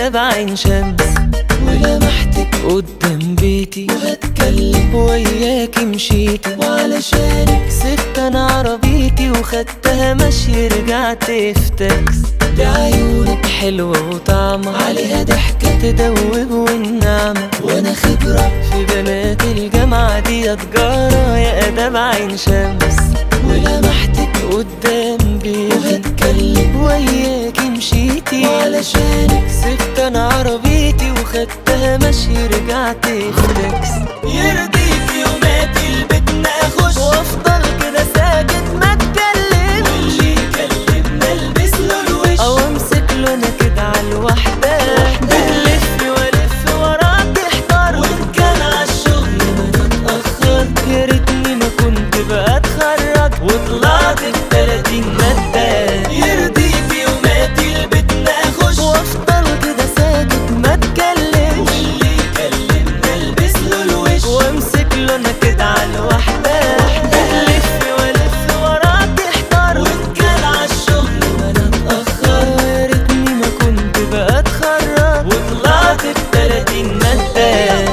أدب عين شمس ولمحتك قدام بيتي وهتكلم وياكي مشيتي وعلشانك سبت أنا عربيتي وخدتها مشي رجعت في تاكس دي عيونك حلوة وطعمة عليها ضحكة تدوب والنعمة وانا خبرة في بنات الجامعة دي تجارة يا أدب عين شمس ولمحتك قدام بيتي وهتكلم وياكي مشيتي وعلشانك سبت انا عربيتي وخدتها مشي رجعت في تاكس يرضيك يوماتي البيت اخش وافضل كده ساكت ما اتكلمش واللي يكلمنا البس له الوش او امسك له انا كده على الوحدة بلف والف وراك احتار وان كان عالشغل ما انا اتأخرت يا ريتني ما كنت بقى اتخرج وطلعت ب 30 مادة يرضيك يوماتي البيت اخش وافضل كده ساكت ما اتكلمش واللي يكلمنا البس له الوش وامسك له انا كده على الوحدة لف والف وراك احتار وان كان عالشغل ما انا اتأخرت يا ريتني ما كنت بقى اتخرج وطلعت ب 30 مادة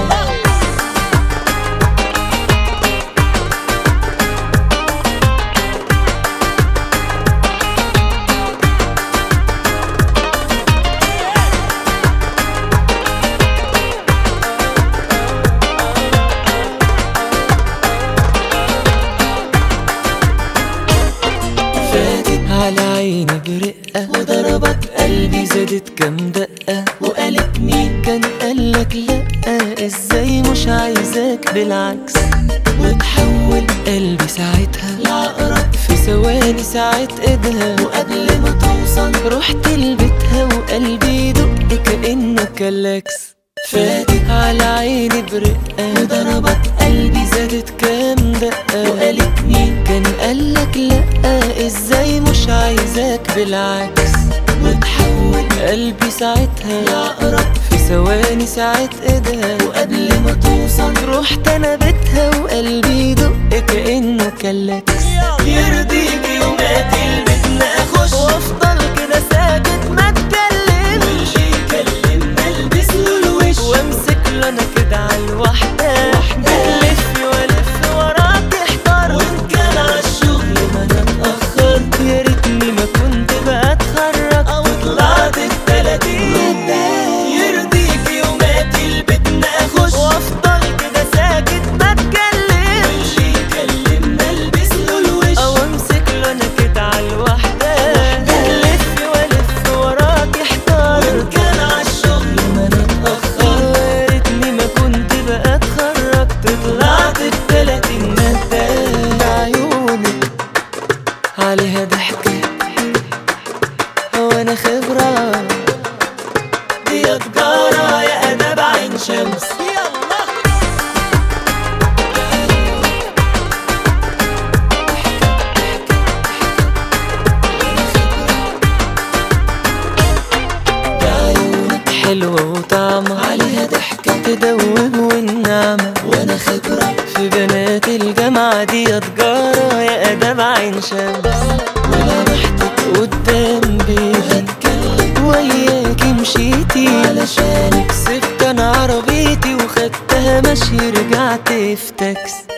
فاتت على عيني برقة وضربت قلبي زادت كام دقة وقالت مين كان قالك لأ ازاي مش عايزاك بالعكس وتحول قلبي ساعتها لعقرب في ثواني ساعة ايدها وقبل ما توصل رحت لبيتها وقلبي يدق كأنه كلاكس فاتت على عيني برقة وضربت قلبي زادت كام دقة وقالت مين كان قالك لأ ازاي مش عايزاك بالعكس وتحول قلبي ساعتها لعقرب في ثواني ساعة ايدها وقبل ما توصل رحت انا بيتها وقلبي يدق كأنه كلاكس يرضيك يوماتي البيت اخش وافضل كده ساكت ما اتكلمش واللي يكلمنا البس له الوش وامسك له انا كده على الوحدة لف والف وراك احتار وان كان عالشغل ما انا اتأخرت يا ريتني ما كنت بقى اتخرج او طلعت التلاتين يرضيك يوماتي البيت اخش وافضل كده ساكت ما اتكلمش واللي يكلمنا البس له الوش او امسك له انا كده على الوحدة لف والف وراك احتار وان كان عالشغل ما انا اتأخرت يا ريتني ما كنت بقى اتخرجت طلعت بتلاتين مادة عيونك عليها ضحكة وانا خبرة دي تجارة يا أدب عين شمس يلا بعيونك حلوة وطعمة عليها ضحكة تدوب والنعمة وأنا خبرة في بنات الجامعة دي تجارة يا أدب عين شمس ولمحتك قدام بيتي هتكلم وياكي مشيتي علشانك سبت أنا عربيتي وخدتها مشي رجعت في تاكس